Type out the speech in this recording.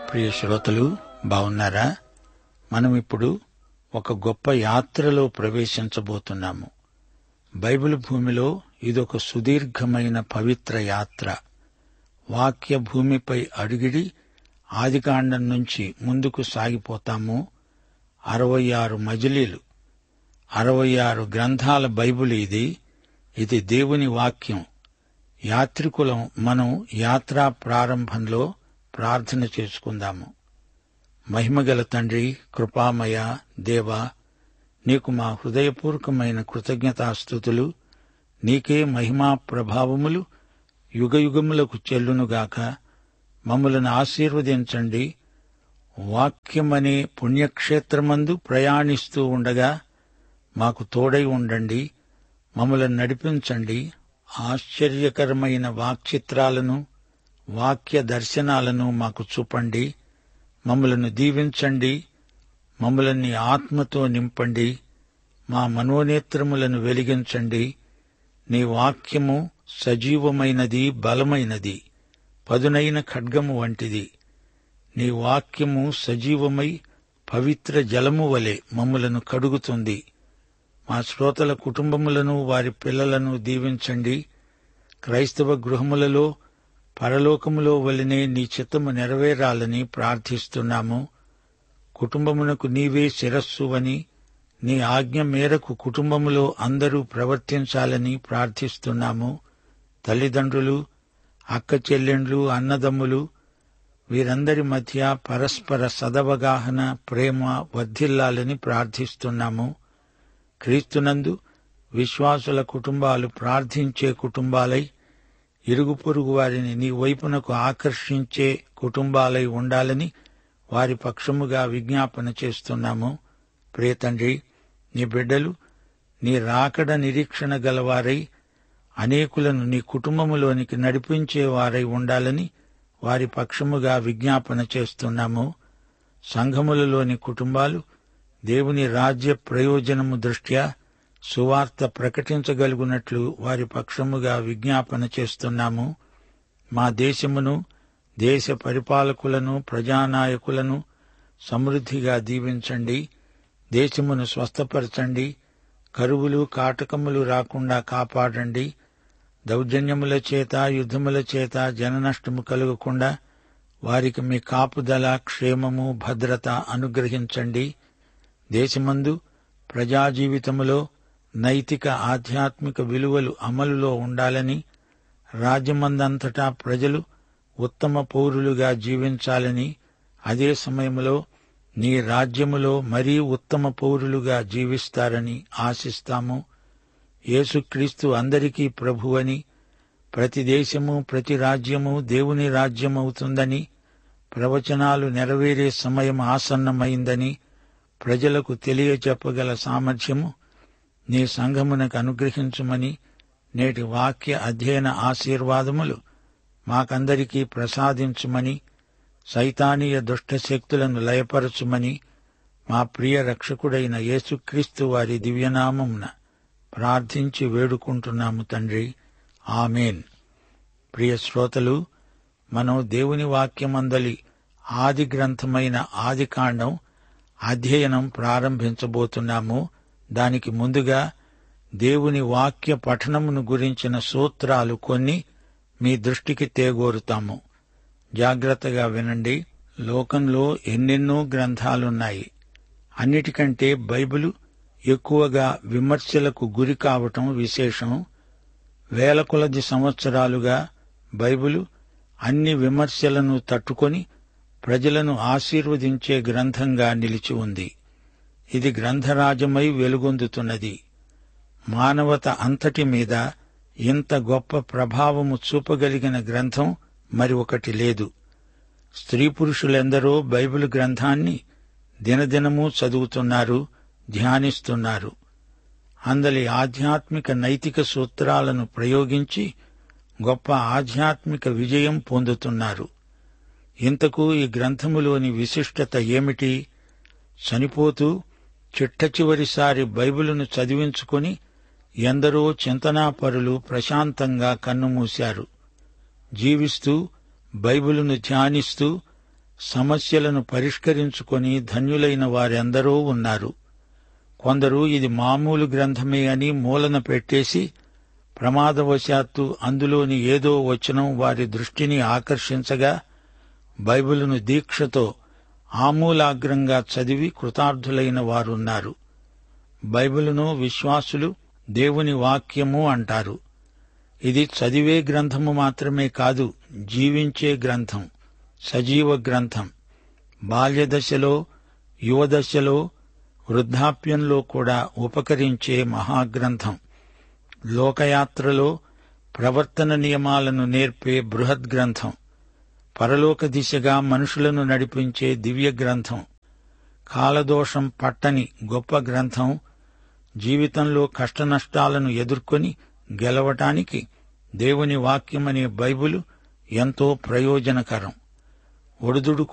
ప్రియ శ్రోతలు బాగున్నారా మనం ఇప్పుడు ఒక గొప్ప యాత్రలో ప్రవేశించబోతున్నాము బైబిల్ భూమిలో ఇదొక సుదీర్ఘమైన పవిత్ర యాత్ర వాక్య భూమిపై అడిగిడి ఆదికాండం నుంచి ముందుకు సాగిపోతాము అరవై ఆరు మజిలీలు అరవై ఆరు గ్రంథాల బైబిల్ ఇది ఇది దేవుని వాక్యం యాత్రికులం మనం యాత్రా ప్రారంభంలో ప్రార్థన చేసుకుందాము మహిమగల తండ్రి కృపామయ దేవా నీకు మా హృదయపూర్వకమైన కృతజ్ఞతాస్థుతులు నీకే మహిమా ప్రభావములు యుగయుగములకు చెల్లునుగాక మమ్మలను ఆశీర్వదించండి వాక్యమనే పుణ్యక్షేత్రమందు ప్రయాణిస్తూ ఉండగా మాకు తోడై ఉండండి మమ్మలను నడిపించండి ఆశ్చర్యకరమైన వాక్చిత్రాలను వాక్య దర్శనాలను మాకు చూపండి మమ్మలను దీవించండి మమ్మల్ని ఆత్మతో నింపండి మా మనోనేత్రములను వెలిగించండి నీ వాక్యము సజీవమైనది బలమైనది పదునైన ఖడ్గము వంటిది నీ వాక్యము సజీవమై పవిత్ర జలము వలె మమ్ములను కడుగుతుంది మా శ్రోతల కుటుంబములను వారి పిల్లలను దీవించండి క్రైస్తవ గృహములలో పరలోకములో వలనే నీ చిత్తము నెరవేరాలని ప్రార్థిస్తున్నాము కుటుంబమునకు నీవే శిరస్సు అని నీ ఆజ్ఞ మేరకు కుటుంబములో అందరూ ప్రవర్తించాలని ప్రార్థిస్తున్నాము తల్లిదండ్రులు అక్క చెల్లెండ్లు అన్నదమ్ములు వీరందరి మధ్య పరస్పర సదవగాహన ప్రేమ వర్ధిల్లాలని ప్రార్థిస్తున్నాము క్రీస్తునందు విశ్వాసుల కుటుంబాలు ప్రార్థించే కుటుంబాలై ఇరుగు పొరుగు వారిని నీ వైపునకు ఆకర్షించే కుటుంబాలై ఉండాలని వారి పక్షముగా విజ్ఞాపన చేస్తున్నాము ప్రియతండ్రి నీ బిడ్డలు నీ రాకడ నిరీక్షణ గలవారై అనేకులను నీ కుటుంబములోనికి నడిపించేవారై ఉండాలని వారి పక్షముగా విజ్ఞాపన చేస్తున్నాము సంఘములలోని కుటుంబాలు దేవుని రాజ్య ప్రయోజనము దృష్ట్యా సువార్త ప్రకటించగలుగునట్లు వారి పక్షముగా విజ్ఞాపన చేస్తున్నాము మా దేశమును దేశ పరిపాలకులను ప్రజానాయకులను సమృద్ధిగా దీవించండి దేశమును స్వస్థపరచండి కరువులు కాటకములు రాకుండా కాపాడండి దౌర్జన్యముల చేత యుద్ధముల చేత జననష్టము కలుగకుండా వారికి మీ కాపుదల క్షేమము భద్రత అనుగ్రహించండి దేశమందు ప్రజా జీవితములో నైతిక ఆధ్యాత్మిక విలువలు అమలులో ఉండాలని రాజ్యమందంతటా ప్రజలు ఉత్తమ పౌరులుగా జీవించాలని అదే సమయంలో నీ రాజ్యములో మరీ ఉత్తమ పౌరులుగా జీవిస్తారని ఆశిస్తాము యేసుక్రీస్తు అందరికీ ప్రభువని ప్రతి దేశము ప్రతి రాజ్యము దేవుని రాజ్యమవుతుందని ప్రవచనాలు నెరవేరే సమయం ఆసన్నమైందని ప్రజలకు తెలియచెప్పగల సామర్థ్యము నీ సంఘమునకు అనుగ్రహించుమని నేటి వాక్య అధ్యయన ఆశీర్వాదములు మాకందరికీ ప్రసాదించుమని సైతానీయ దుష్టశక్తులను లయపరచుమని మా ప్రియ రక్షకుడైన యేసుక్రీస్తు వారి దివ్యనామమున ప్రార్థించి వేడుకుంటున్నాము తండ్రి ఆమెన్ ప్రియ శ్రోతలు మనం దేవుని వాక్యమందలి ఆది గ్రంథమైన ఆదికాండం అధ్యయనం ప్రారంభించబోతున్నాము దానికి ముందుగా దేవుని వాక్య పఠనమును గురించిన సూత్రాలు కొన్ని మీ దృష్టికి తేగోరుతాము జాగ్రత్తగా వినండి లోకంలో ఎన్నెన్నో గ్రంథాలున్నాయి అన్నిటికంటే బైబిలు ఎక్కువగా విమర్శలకు గురి కావటం విశేషం వేల కొలది సంవత్సరాలుగా బైబిలు అన్ని విమర్శలను తట్టుకొని ప్రజలను ఆశీర్వదించే గ్రంథంగా నిలిచి ఉంది ఇది గ్రంథరాజమై వెలుగొందుతున్నది మానవత అంతటి మీద ఇంత గొప్ప ప్రభావము చూపగలిగిన గ్రంథం మరి ఒకటి లేదు స్త్రీ పురుషులెందరో బైబిల్ గ్రంథాన్ని దినదినము చదువుతున్నారు ధ్యానిస్తున్నారు అందలి ఆధ్యాత్మిక నైతిక సూత్రాలను ప్రయోగించి గొప్ప ఆధ్యాత్మిక విజయం పొందుతున్నారు ఇంతకు ఈ గ్రంథములోని విశిష్టత ఏమిటి చనిపోతూ చిట్ట చివరిసారి బైబిలును చదివించుకొని ఎందరో చింతనాపరులు ప్రశాంతంగా కన్నుమూశారు జీవిస్తూ బైబిలును ధ్యానిస్తూ సమస్యలను పరిష్కరించుకొని ధన్యులైన వారెందరో ఉన్నారు కొందరు ఇది మామూలు గ్రంథమే అని మూలన పెట్టేసి ప్రమాదవశాత్తు అందులోని ఏదో వచనం వారి దృష్టిని ఆకర్షించగా బైబిలును దీక్షతో ఆమూలాగ్రంగా చదివి కృతార్థులైన వారున్నారు బైబిలును విశ్వాసులు దేవుని వాక్యము అంటారు ఇది చదివే గ్రంథము మాత్రమే కాదు జీవించే గ్రంథం సజీవ గ్రంథం బాల్యదశలో యువదశలో వృద్ధాప్యంలో కూడా ఉపకరించే మహాగ్రంథం లోకయాత్రలో ప్రవర్తన నియమాలను నేర్పే బృహద్ గ్రంథం పరలోక దిశగా మనుషులను నడిపించే దివ్య గ్రంథం కాలదోషం పట్టని గొప్ప గ్రంథం జీవితంలో కష్టనష్టాలను ఎదుర్కొని గెలవటానికి దేవుని వాక్యమనే బైబిలు ఎంతో ప్రయోజనకరం ఒడిదుడుకు